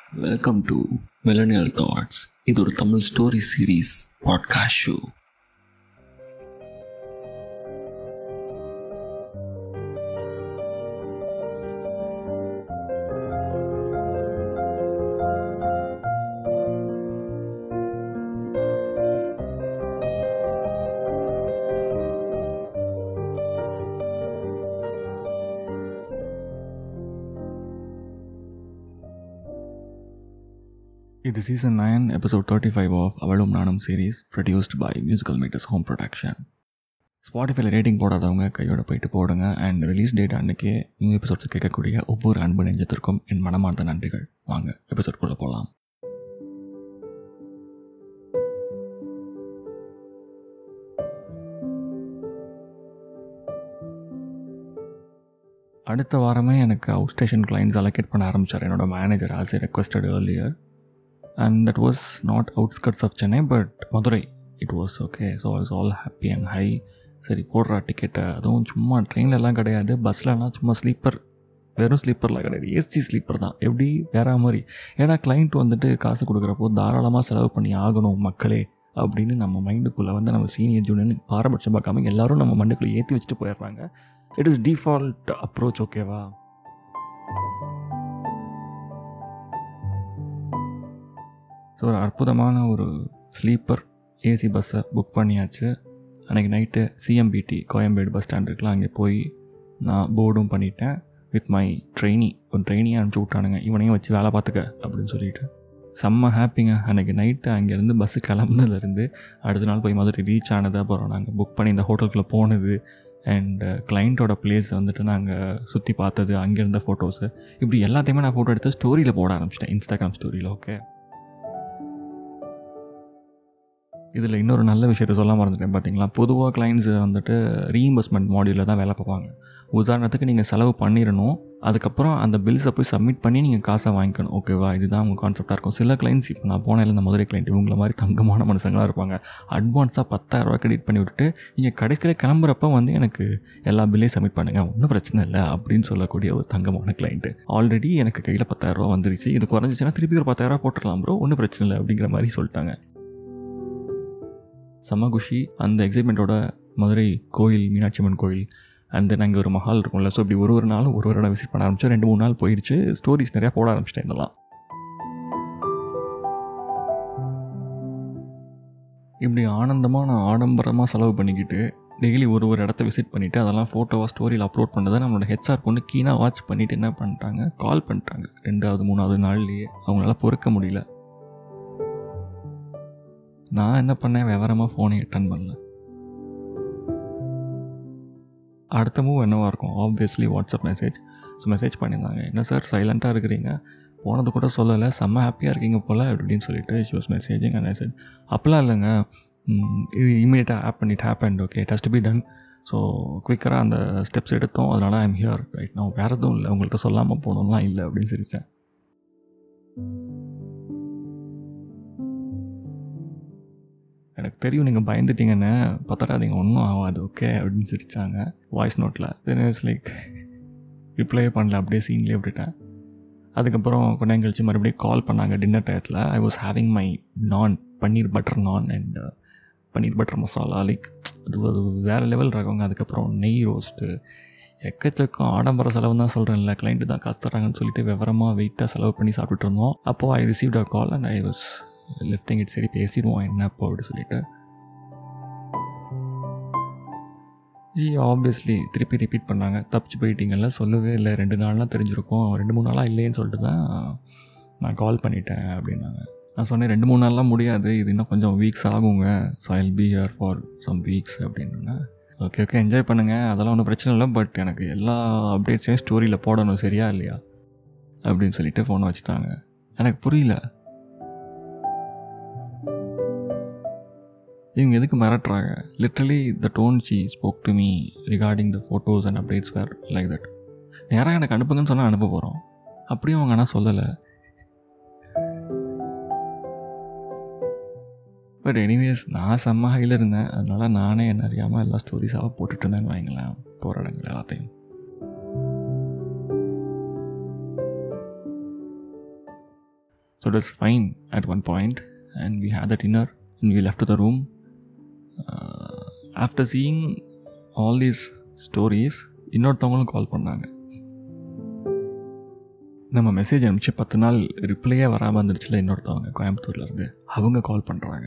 Welcome to millennial thoughts இது ஒரு Tamil story series podcast show இது season nine episode thirty five of அவளும் நானும் series produced by musical makers home production ஸ்பாட்டிஃபைல rating போடாதவங்க கையோட போயிட்டு போடுங்க அண்ட் ரிலீஸ் டேட் அன்றைக்கே நியூ எபிசோட்ஸ் கேட்கக்கூடிய ஒவ்வொரு அன்பு நெஞ்சத்திற்கும் என் மனமார்ந்த நன்றிகள் வாங்க எபிசோட்குள்ளே போகலாம் அடுத்த வாரமே எனக்கு அவுட் ஸ்டேஷன் கிளைண்ட்ஸ் அலோகேட் பண்ண ஆரம்பித்தார் என்னோட manager as I requested earlier and that was not outskirts of Chennai but Madurai it was okay so is all happy and hi சரி போடுறா டிக்கெட்டை அதுவும் சும்மா ட்ரெயின்லலாம் கிடையாது பஸ்லலாம் சும்மா ஸ்லீப்பர் வெறும் ஸ்லீப்பர்லாம் கிடையாது ஏசி ஸ்லீப்பர் தான் எப்படி வேற மாதிரி ஏன்னா கிளைண்ட் வந்துட்டு காசு கொடுக்குறப்போ தாராளமாக செலவு பண்ணி ஆகணும் மக்களே அப்படின்னு நம்ம மைண்டுக்குள்ளே வந்து நம்ம சீனியர் ஜூனியர் பாரபட்சம் பார்க்காம எல்லாரும் நம்ம மண்டுக்குள்ளே ஏற்றி வச்சுட்டு போயிடுறாங்க இட் இஸ் டிஃபால்ட் அப்ரோச் ஓகேவா ஸோ ஒரு அற்புதமான ஒரு ஸ்லீப்பர் ஏசி பஸ்ஸை புக் பண்ணியாச்சு அன்றைக்கி night CMBT Koyambedu bus stand இருக்குல்ல அங்கே போய் நான் போர்டும் பண்ணிட்டேன் வித் மை ட்ரெயினி ஒரு ட்ரெயினியை அனுப்பிச்சி விட்டானுங்க இவனையும் வச்சு வேலை பார்த்துக்க அப்படின்னு சொல்லிட்டு செம்ம ஹாப்பிங்க அன்றைக்கி நைட்டு அங்கேருந்து பஸ்ஸு கிளம்புனதுலேருந்து அடுத்த நாள் போய் மதுரை ரீச் ஆனது அப்புறம் நாங்கள் புக் பண்ணி இந்த ஹோட்டலுக்குள்ளே போனது அண்ட் கிளைண்ட்டோட பிளேஸ் வந்துட்டு நாங்கள் சுற்றி பார்த்தது அங்கே இருந்த ஃபோட்டோஸு இப்படி எல்லாத்தையுமே நான் ஃபோட்டோ எடுத்து ஸ்டோரியில் போட ஆரம்பிச்சிட்டேன் இன்ஸ்டாகிராம் ஸ்டோரியில் ஓகே இதில் இன்னொரு நல்ல விஷயத்த சொல்ல மறந்துட்டேன் பார்த்தீங்களா பொதுவாக கிளைண்ட்ஸ் வந்துட்டு ரீஇம்பர்ஸ்மெண்ட் மாடியூலில் தான் வேலை பார்ப்பாங்க உதாரணத்துக்கு நீங்கள் செலவு பண்ணிடணும் அதுக்கப்புறம் அந்த பில்ஸை போய் சப்மிட் பண்ணி நீங்கள் காசை வாங்கிக்கணும் ஓகேவா இதுதான் உங்கள் கான்செப்டாக இருக்கும் சில கிளைண்ட்ஸ் இப்போ நான் போனேன் இந்த மதுரை கிளைண்ட் இவங்கள மாதிரி தங்கமான மனுஷங்களாக இருப்பாங்க அட்வான்ஸாக பத்தாயிரரூவா கிரெடிட் பண்ணி விட்டுட்டு நீங்கள் கடைசியில் கிளம்புறப்ப வந்து எனக்கு எல்லா பில்லையும் சப்மிட் பண்ணுங்கள் ஒன்றும் பிரச்சனை இல்லை அப்படின்னு சொல்லக்கூடிய ஒரு தங்கமான கிளைண்ட்டு ஆல்ரெடி எனக்கு கையில் பத்தாயிரரூவா வந்துருச்சு இது குறைஞ்சிச்சுன்னா திருப்பி ஒரு பத்தாயிரரூவா போட்டுடலாம் ப்ரோ ஒன்றும் பிரச்சனை இல்லை அப்படிங்கிற மாதிரி சொல்லிட்டாங்க செம்ம குஷி அந்த எக்ஸைட்மெண்ட்டோட மதுரை கோயில் மீனாட்சி அம்மன் கோயில் அண்ட் தென் அங்கே ஒரு மஹால் இருக்கும்ல ஸோ இப்படி ஒரு ஒரு நாளும் ஒரு ஒரு இடம் விசிட் பண்ண ஆரம்பிச்சோம் ரெண்டு மூணு நாள் போயிடுச்சு ஸ்டோரிஸ் நிறையா போட ஆரம்பிச்சிட்டேன் இதெல்லாம் இப்படி ஆனந்தமாக நான் ஆடம்பரமாக செலவு பண்ணிக்கிட்டு டெய்லி ஒரு ஒரு இடத்த விசிட் பண்ணிவிட்டு அதெல்லாம் ஃபோட்டோவாக ஸ்டோரியில் அப்லோட் பண்ணதை நம்மளோட ஹெச்ஆர் பொண்ணு கீனாக வாட்ச் பண்ணிவிட்டு என்ன பண்ணிட்டாங்க கால் பண்ணிட்டாங்க ரெண்டாவது மூணாவது நாள்லேயே அவங்களால பொறுக்க முடியல நான் என்ன பண்ணேன் விவரமாக ஃபோனை அட்டன் பண்ணல அடுத்த மூவ் என்னவாக இருக்கும் obviously WhatsApp message so message பண்ணியிருந்தாங்க என்ன சார் சைலண்ட்டாக இருக்கிறீங்க போனது கூட சொல்லலை செம்ம ஹாப்பியாக இருக்கீங்க போல் அப்படின்னு சொல்லிட்டு she was messaging and message அப்போலாம் இல்லைங்க இது இமீடியட்டாக ஆப் பண்ணிட்டு happen okay just be done so குவிக்கராக அந்த ஸ்டெப்ஸ் எடுத்தோம் அதனால் ஐம் ஹியர் ரைட் நான் வேறு எதுவும் இல்லை உங்கள்கிட்ட சொல்லாமல் போகணும்லாம் இல்லை அப்படின்னு சிரித்தேன் எனக்கு தெரியும் நீங்கள் பயந்துட்டீங்கன்னு பத்தராதீங்க ஒன்றும் ஆகாது ஓகே அப்படின்னு சிரித்தாங்க வாய்ஸ் நோட்டில் தென் இட்ஸ் லைக் ரிப்ளையே பண்ணல அப்படியே சீன்லேயே விட்டுட்டேன் அதுக்கப்புறம் கொஞ்ச நேரம் கழிச்சு மறுபடியும் கால் பண்ணாங்க டின்னர் டயத்தில் I was having my naan paneer butter naan and paneer butter masala like அது ஒரு வேறு லெவல் ரகங்க அதுக்கப்புறம் நெய் ரோஸ்ட்டு எக்கச்சக்கம் ஆடம்பர செலவு தான் சொல்கிறேன்ல கிளைண்ட்டு தான் காசு தராங்கன்னு சொல்லிட்டு விவரமாக வெயிட்டாக செலவு பண்ணி சாப்பிட்டுட்டு இருந்தோம் அப்போது I received a call and I was lifting it சரி பேசிடுவோம் என்ன அப்போ அப்படி சொல்லிட்டு ஜி ஆப்வியஸ்லி திருப்பி ரிப்பீட் பண்ணாங்க தப்பிச்சு போயிட்டீங்கல்ல சொல்லவே இல்லை ரெண்டு நாள்லாம் தெரிஞ்சிருக்கும் ரெண்டு மூணு நாளாக இல்லைன்னு சொல்லிட்டு தான் நான் கால் பண்ணிட்டேன் அப்படின்னாங்க நான் சொன்னேன் ரெண்டு மூணு நாள்லாம் முடியாது இது இன்னும் கொஞ்சம் வீக்ஸ் ஆகுங்க so I'll be here for some weeks அப்படின்னா ஓகே ஓகே என்ஜாய் பண்ணுங்கள் அதெல்லாம் ஒன்றும் பிரச்சனை இல்லை பட் எனக்கு எல்லா அப்டேட்ஸையும் ஸ்டோரியில் போடணும் சரியா இல்லையா அப்படின்னு சொல்லிட்டு ஃபோனை வச்சுட்டாங்க எனக்கு புரியல இவங்க எதுக்கு மிரட்டுறாங்க literally the tone she spoke to me regarding the photos and updates where like that நேராக எனக்கு அனுப்புங்கன்னு சொன்னால் அனுப்ப போகிறோம் அப்படியும் அவங்க ஆனால் சொல்லலை பட் எனிவேஸ் நான் செம்ம ஹையில் இருந்தேன் அதனால் நானே என்ன அறியாமல் எல்லா ஸ்டோரிஸாக போட்டுட்டு இருந்தேன்னு வைங்களேன் போகிற இடங்கள் எல்லாத்தையும் so it is fine at one point and we had the dinner and we left the room after seeing all these stories இன்னொருத்தவங்களும் கால் பண்ணாங்க நம்ம மெசேஜ் அனுப்பிச்சு பத்து நாள் ரிப்ளையே வராமல் இருந்துச்சுல இன்னொருத்தவங்க கோயம்புத்தூர்லேருந்து அவங்க கால் பண்ணுறாங்க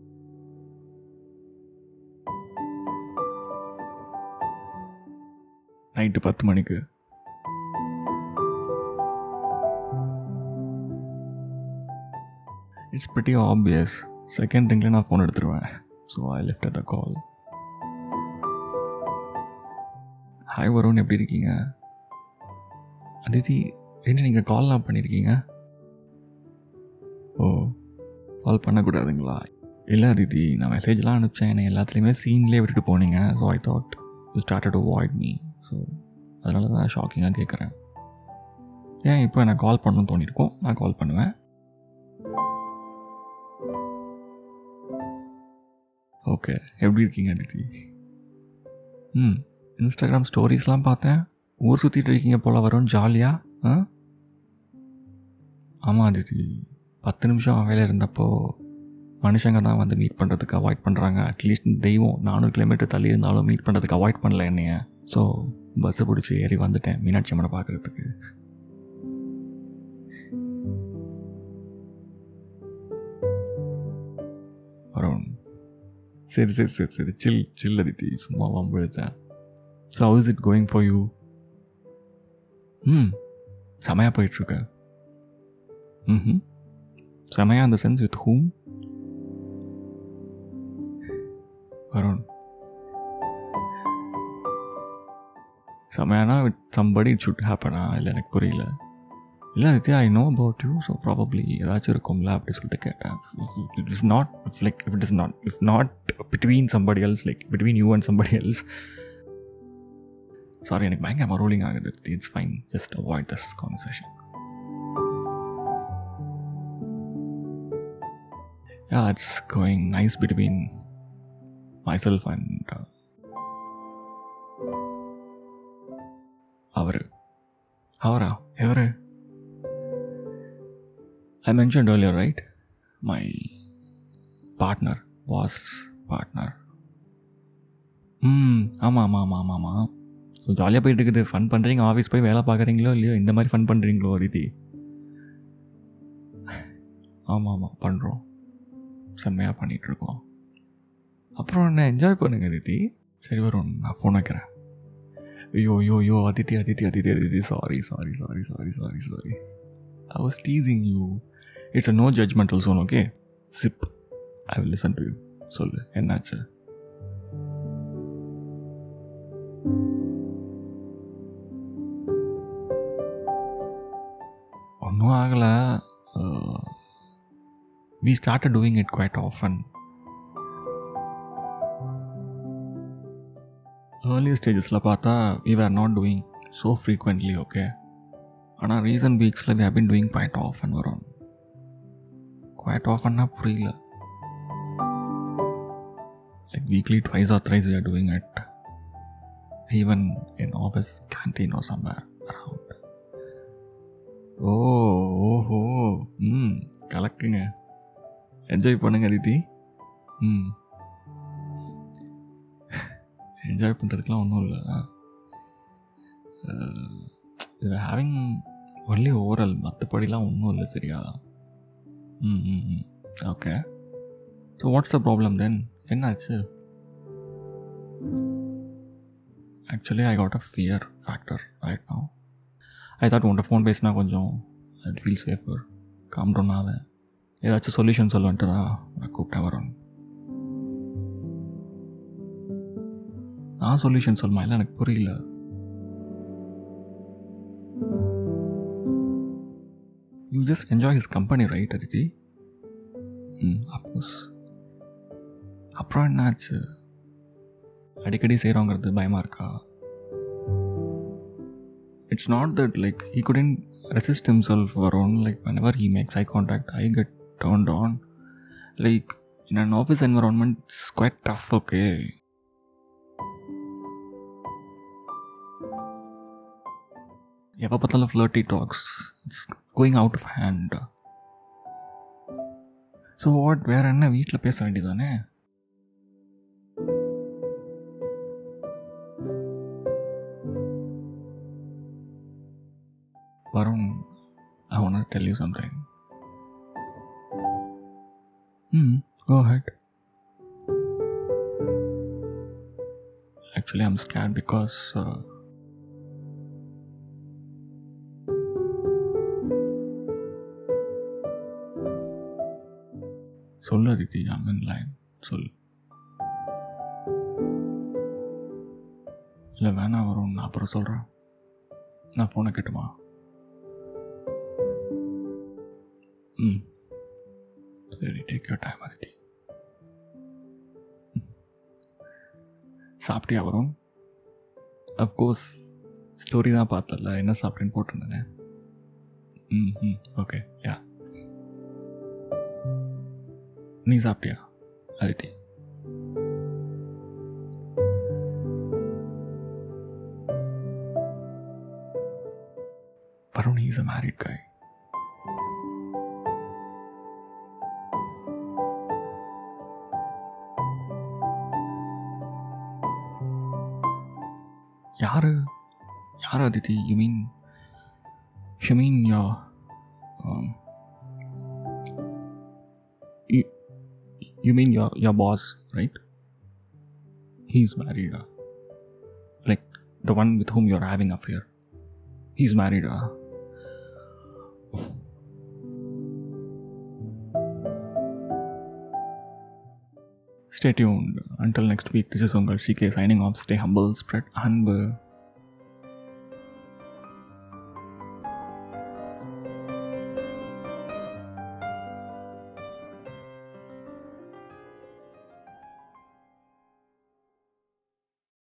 நைட்டு பத்து மணிக்கு இட்ஸ் பிரிட்டி ஆப்வியஸ் செகண்ட் ரிங்கில் நான் ஃபோன் எடுத்துருவேன் so I left the call hi Varun எப்படி இருக்கீங்க அதித்தி என்ன நீங்கள் கால்லாம் பண்ணியிருக்கீங்க ஓ கால் பண்ணக்கூடாதுங்களா இல்லை அதித்தி நான் மெசேஜ்லாம் அனுப்பிச்சேன் என்னை எல்லாத்துலேயுமே சீன்லேயே விட்டுட்டு போனீங்க so I thought you started to avoid me so அதனால தான் ஷாக்கிங்காக கேட்குறேன் ஏன் இப்போ எனக்கு கால் பண்ணணும்னு தோணியிருக்கோம் நான் கால் பண்ணுவேன் ஓகே எப்படி இருக்கீங்க அதித்தி ம் இன்ஸ்டாகிராம் ஸ்டோரிஸ்லாம் பார்த்தேன் ஊர் சுற்றிட்டு இருக்கீங்க போல் வரும் ஜாலியாக ஆ ஆமாம் அதித்தி பத்து நிமிஷம் அவையில் இருந்தப்போ மனுஷங்க தான் வந்து மீட் பண்ணுறதுக்கு அவாய்ட் பண்ணுறாங்க அட்லீஸ்ட் தெய்வம் நானூறு கிலோமீட்டர் தள்ளி இருந்தாலும் மீட் பண்ணுறதுக்கு அவாய்ட் பண்ணல என்னைய ஸோ பஸ்ஸை பிடிச்சி ஏறி வந்துட்டேன் மீனாட்சி அம்மனை பார்க்குறதுக்கு வரும் சரி சரி சரி சரி சில் சில் அதித்தி சும்மா வம்பழுத்தேன் so how is it going for you ம் செமையாக போயிட்டுருக்கு ம் செமையாக அந்த சென்ஸ் வித் ஹூம் வருண் செமையானா வித் சம்படி இட் ஷுட் ஹேப்பனா இல்லை எனக்கு புரியல இல்லை Vidya I know about you so probably ஏதாச்சும் இருக்கும்ல அப்படி சொல்லிட்டு கேட்டேன் it is not it's like if it is not if not between somebody else like between you and somebody else sorry எனக்கு பயங்கரமாக ரோலிங் ஆகுது it's fine just avoid this conversation yeah it's going nice between myself and uh, அவர் அவரா எவரு I mention earlier right my partner was partner ம் ஆமாம் ஆமாம் ஆமாம் ஆமாம் ஆமாம் ஸோ ஜாலியாக போயிட்டு இருக்குது ஃபன் பண்ணுறீங்க ஆஃபீஸ் போய் வேலை பார்க்குறீங்களோ இல்லையோ இந்த மாதிரி ஃபன் பண்ணுறீங்களோ ரீதி ஆமாம் ஆமாம் பண்ணுறோம் செம்மையாக பண்ணிகிட்ருக்கோம் அப்புறம் என்ன என்ஜாய் பண்ணுங்க அதித்தி சரி வரும் நான் ஃபோன் வைக்கிறேன் ஐயோ ஐயோ ஐயோ Aditi Aditi Aditi Aditi sorry sorry sorry sorry sorry sorry I was teasing you it's a no judgmental zone okay சிப் I will listen to you சொல்லு என்னாச்சு ஒன்றும் ஆகலை we started doing it quite often. Early ஸ்டேஜஸில் பார்த்தா we were not doing so frequently, okay? ஆனால் recent வீக்ஸில் we have been doing quite often வரும் quite oftenனா புரியல like weekly twice or thrice we are doing it even in office canteen or somewhere around ஓ ஓஹோ ம் கலக்குங்க enjoy பண்ணுங்க அதித்தி ம் enjoy பண்ணுறதுக்குலாம் ஒன்றும் இல்லை இது ஹேவிங் ஒன்லி ஓரல் மற்றபடிலாம் ஒன்றும் இல்லை சரியா ம் ம் ம் okay so what's the problem then என்னாச்சு actually I got a fear factor right no I thought உன்ட்ட ஃபோன் பேசினா கொஞ்சம் I feel safer calm down ஆவேன் ஏதாச்சும் சொல்யூஷன் சொல்லுன்ட்டு தான் நான் கூப்பிட்டேன் வரோம் நான் சொல்யூஷன் சொல்லுமா இல்லை எனக்கு புரியல you just enjoy his company right Aditi ம் அஃப்கோர்ஸ் அப்புறம் என்னாச்சு அடிக்கடி செய்கிறோங்கிறது பயமாக இருக்கா it's not that like he couldn't resist himself around like whenever he makes eye contact i get turned on like in an office environment it's quite tough okay எப்போ பார்த்தாலும் flirty talks it's going out of hand so what வேற என்ன வீட்டில் பேச வேண்டியதானே Varun I want tell you something ம் go ahead actually i'm scared because uh, சொல்லு Aditi I'm in line சொல் இல்லை வேணாம் வரும் நான் அப்புறம் சொல்கிறேன் நான் ஃபோனை கட்டுமா ம் சரி டேக் யூர் டைம் அதித்தி சாப்பிட்டியா வரும் அஃப்கோர்ஸ் ஸ்டோரி தான் பார்த்தல என்ன சாப்பிட்டேன்னு போட்டிருந்தேனே ம் ம் ஓகே யா நீ சாப்பிட்டியா Aditi Varun is a married guy யாரு யார் Aditi you mean you mean yeah you mean your your boss right he's married uh, like the one with whom you're having affair he's married uh. stay tuned until next week this is uncle ck signing off stay humble spread அன்பு